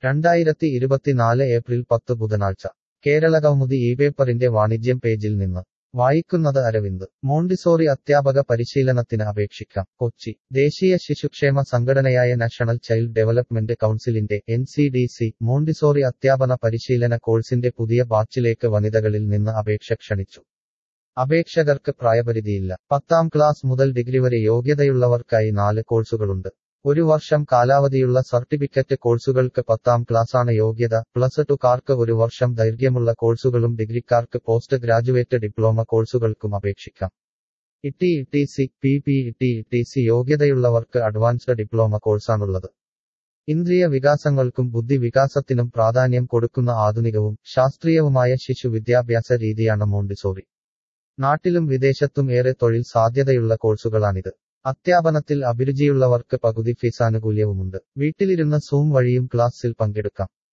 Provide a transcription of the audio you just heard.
രണ്ടായിരത്തി ഇരുപത്തിനാല് ഏപ്രിൽ പത്ത് ബുധനാഴ്ച കേരളകൗമുദി ഈ പേപ്പറിന്റെ വാണിജ്യം പേജിൽ നിന്ന് വായിക്കുന്നത് അരവിന്ദ് മോണ്ടിസോറി അധ്യാപക പരിശീലനത്തിന് അപേക്ഷിക്കാം കൊച്ചി ദേശീയ ശിശുക്ഷേമ സംഘടനയായ നാഷണൽ ചൈൽഡ് ഡെവലപ്മെന്റ് കൗൺസിലിന്റെ N C D C Montessori അധ്യാപന പരിശീലന കോഴ്സിന്റെ പുതിയ ബാച്ചിലേക്ക് വനിതകളിൽ നിന്ന് അപേക്ഷ ക്ഷണിച്ചു അപേക്ഷകർക്ക് പ്രായപരിധിയില്ല പത്താം ക്ലാസ് മുതൽ ഡിഗ്രി വരെ യോഗ്യതയുള്ളവർക്കായി നാല് കോഴ്സുകളുണ്ട് ഒരു വർഷം കാലാവധിയുള്ള സർട്ടിഫിക്കറ്റ് കോഴ്സുകൾക്ക് പത്താം ക്ലാസ്സാണ് യോഗ്യത പ്ലസ് ടുക്കാർക്ക് ഒരു വർഷം ദൈർഘ്യമുള്ള കോഴ്സുകളും ഡിഗ്രിക്കാർക്ക് പോസ്റ്റ് ഗ്രാജുവേറ്റ് ഡിപ്ലോമ കോഴ്സുകൾക്കും അപേക്ഷിക്കാം T T C P P T T C യോഗ്യതയുള്ളവർക്ക് അഡ്വാൻസ്ഡ് ഡിപ്ലോമ കോഴ്സാണുള്ളത് ഇന്ദ്രിയ വികാസങ്ങൾക്കും ബുദ്ധി വികാസത്തിനും പ്രാധാന്യം കൊടുക്കുന്ന ആധുനികവും ശാസ്ത്രീയവുമായ ശിശു വിദ്യാഭ്യാസ രീതിയാണ് മോണ്ടിസോറി നാട്ടിലും വിദേശത്തും ഏറെ തൊഴിൽ സാധ്യതയുള്ള കോഴ്സുകളാണിത് അധ്യാപനത്തിൽ അഭിരുചിയുള്ളവർക്ക് പകുതി ഫീസ് ആനുകൂല്യവുമുണ്ട് വീട്ടിലിരുന്ന് സൂം വഴിയും ക്ലാസ്സിൽ പങ്കെടുക്കാം